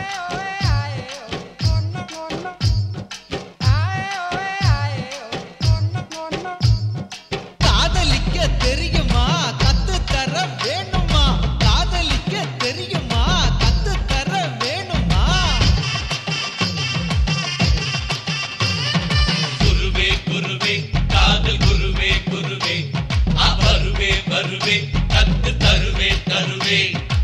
காதலிக்க தெரியுமா கத்து தர வேணுமா காதலிக்க தெரியுமா கத்து தர வேணுமா குருவே குருவே காதல் குருவே குருவே ஆ, வருவே வருவே கத்து தருவே தருவே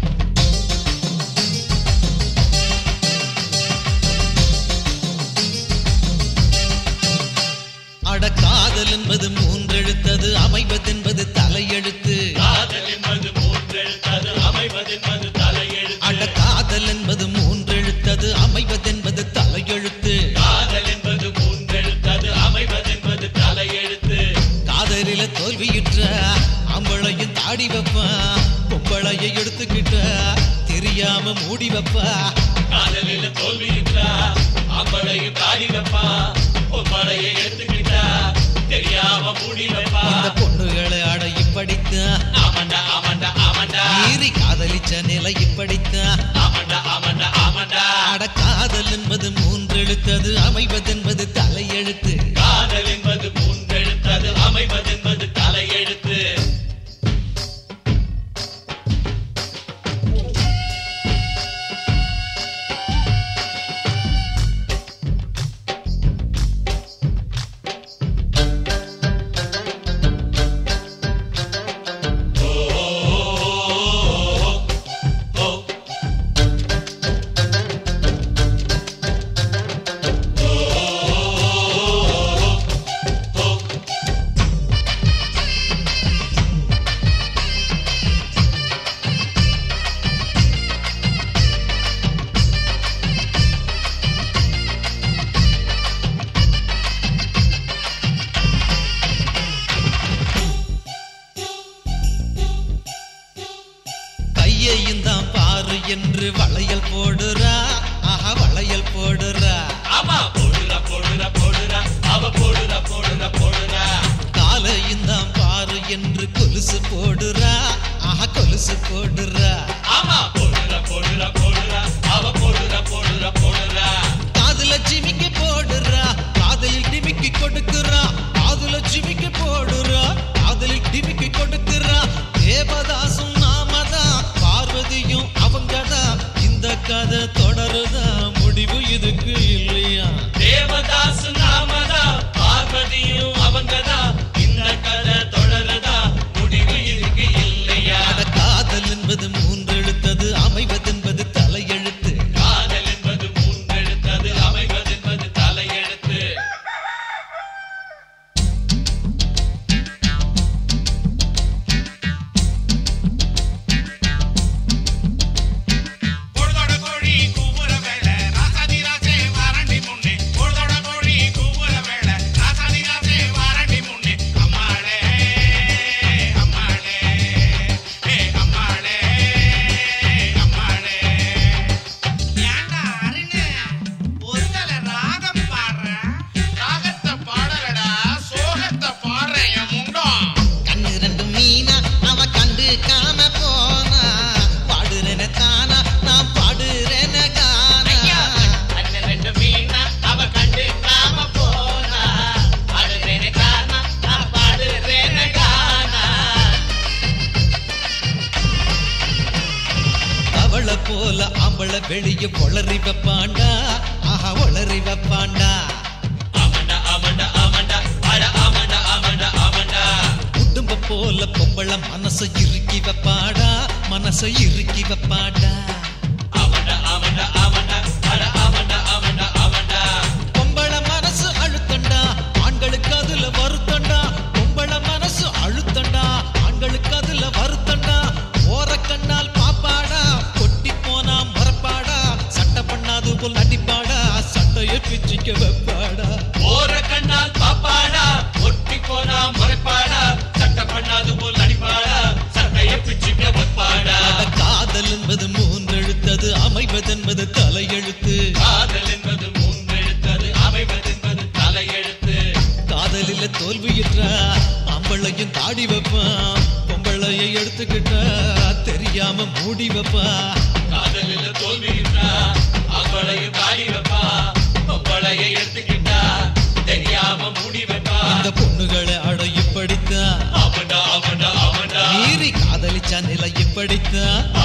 அட காதல் என்பது மூன்றெழுத்தது அமைவதென்பது தலையெழுத்து காதல் என்பது மூன்றெழுத்தது அமைவதென்பது தலையெழுத்து அட காதல் என்பது மூன்றெழுத்தது அமைவதென்பது தலையெழுத்து காதல் என்பது மூன்றெழுத்தது அமைவதென்பது தலையெழுத்து காதலில தோல்வியுற்ற அம்பளையும் தாடி வைப்பா பொம்பளைய எடுத்துக்கிட்ட தெரியாம மூடி வைப்பா காதலில தோல்வியுற்றா அம்பளையும் தாடி வைப்பா பொம்பளையை எடுத்துக்கிட்டா தெரியாம மூடி வைப்பா இந்த பொண்ணுகளை அட இப்படித்தான் ஆமண்டா ஆமண்டா ஆமண்டா மீறி காதலிச்ச நிலை இப்படித்தான் ஆமண்டா ஆமண்டா ஆமண்டா அட காதல் என்பது மூன்றெழுத்தது அமைவதென்பது தலையெழுத்து காதல் என்பது மூன்றெழுத்தது அமைவதென்பது தலையெழுத்து கையையும் தான் பாரு என்று வளையல் போடுறா ஆஹா வளையல் போடுறா ஆமா போடுறா போடுறா போடுறா அவ போடுறா போடுறா போடுறா காலையும் தான் பாரு என்று கொலுசு போடுறா ஆஹா கொலுசு போடுறா ஆமா போடுறா போடுறா போடுறா அவ போடுறா போடுறா போடுறா காதுல ஜிமிக்கி போடுறா காதலில் டிமிக்கி கொடுக்குறா காதுல ஜிமிக்கி போடுறா காதலில் டிமிக்கி கொடுக்குறா தேவதாசும் நாமதான் பார்வதியும் அவங்கதான் இந்த கதை தொடருதா முடிவு இதுக்கு இல்லையா தேவதாஸ் நாமதா பார்வதியும் அவங்கதா இந்த கதை தொடருதா முடிவு இதுக்கு இல்லையா அட காதல் என்பது மூன்றெழுத்தது அமைவதென்பது தலையெழுத்து காதல் என்பது மூன்றெழுத்தது அமைவதென்பது தலையெழுத்து பொழுதோட கோழி கூவுற வேளை ராசாதி ராசே வாரண்டி முன்னே பொழுதோட கோழி கூவுற வேளை ராசாதி ராசே வாரண்டி முன்னே அம்மாளே அம்மாளே ஏ அம்மாளே அம்மாளே ஏண்டா அருணே ஒருதல ராகம் பாடுற ராகத்தை பாடலடா சோகத்தை பாடுறேன் என் முண்டம் கண்ணு ரெண்டு மீனா அவ கண்டு காம போனா பாடுறேன தானா நான் பாடுறேன ஐயா, கானா அண்ணன் ரெண்டு மீனா அவ கண்டு காம போனா பாடுறேனே கானா நான் பாடுறேனே கானா அவளை போல அவளை வெளிய பொளறி வைப்பாண்டா ஆஹா ஒளறி வைப்பாண்டா ஆமண்டா ஆமண்டா ஆமண்டா அட ஆமண்டா ஆமண்டா ஆமண்டா குடும்ப போல பொம்பளை மனசை இறுக்கி வைப்பாடா மனசை இறுக்கி வைப்பாடா ஆமண்டா ஆமண்டா ஆமண்டா அட ஆமண்டா ஆமண்டா ஆமண்டா பொம்பளை மனசு அழுத்தண்டா ஆண்களுக்கு அதுல வருத்தண்டா பொம்பளை மனசு அழுத்தண்டா ஆண்களுக்கு அதுல வருத்தண்டா ஓர கண்ணால் பாப்பாடா கொட்டி போனா மறப்பாடா சட்டை பண்ணாது போல் நடிப்பாடா சட்டையை பிச்சுக்க வைப்பாடா ஓர கண்ணால் பாப்பாடா ஒட்டி போனா முறைப்பாடா சட்டை பண்ணாது போல் நடிப்பாடா சட்டையை பிச்சுக்க வைப்பாடா அட காதல் என்பது மூன்றெழுத்தது அமைவதென்பது தலையெழுத்து காதல் என்பது மூன்றெழுத்தது அமைவதென்பது தலையெழுத்து காதலில தோல்வியுற்றா அம்பளையும் தாடி வைப்பான் பொம்பளையை எடுத்துக்கிட்டா தெரியாம மூடி வைப்பா காதலில் தோல்வியுற்றா அவளையும் காடி வைப்பா பொம்பளைய எடுத்துக்கிட்டா தெரியாம மூடி வைப்பா இந்த பொண்ணுகளை அட இப்படித்தான் அவன்டா அவன்டா அவன்டா மீறி காதலிச்சா நிலை இப்படித்தான்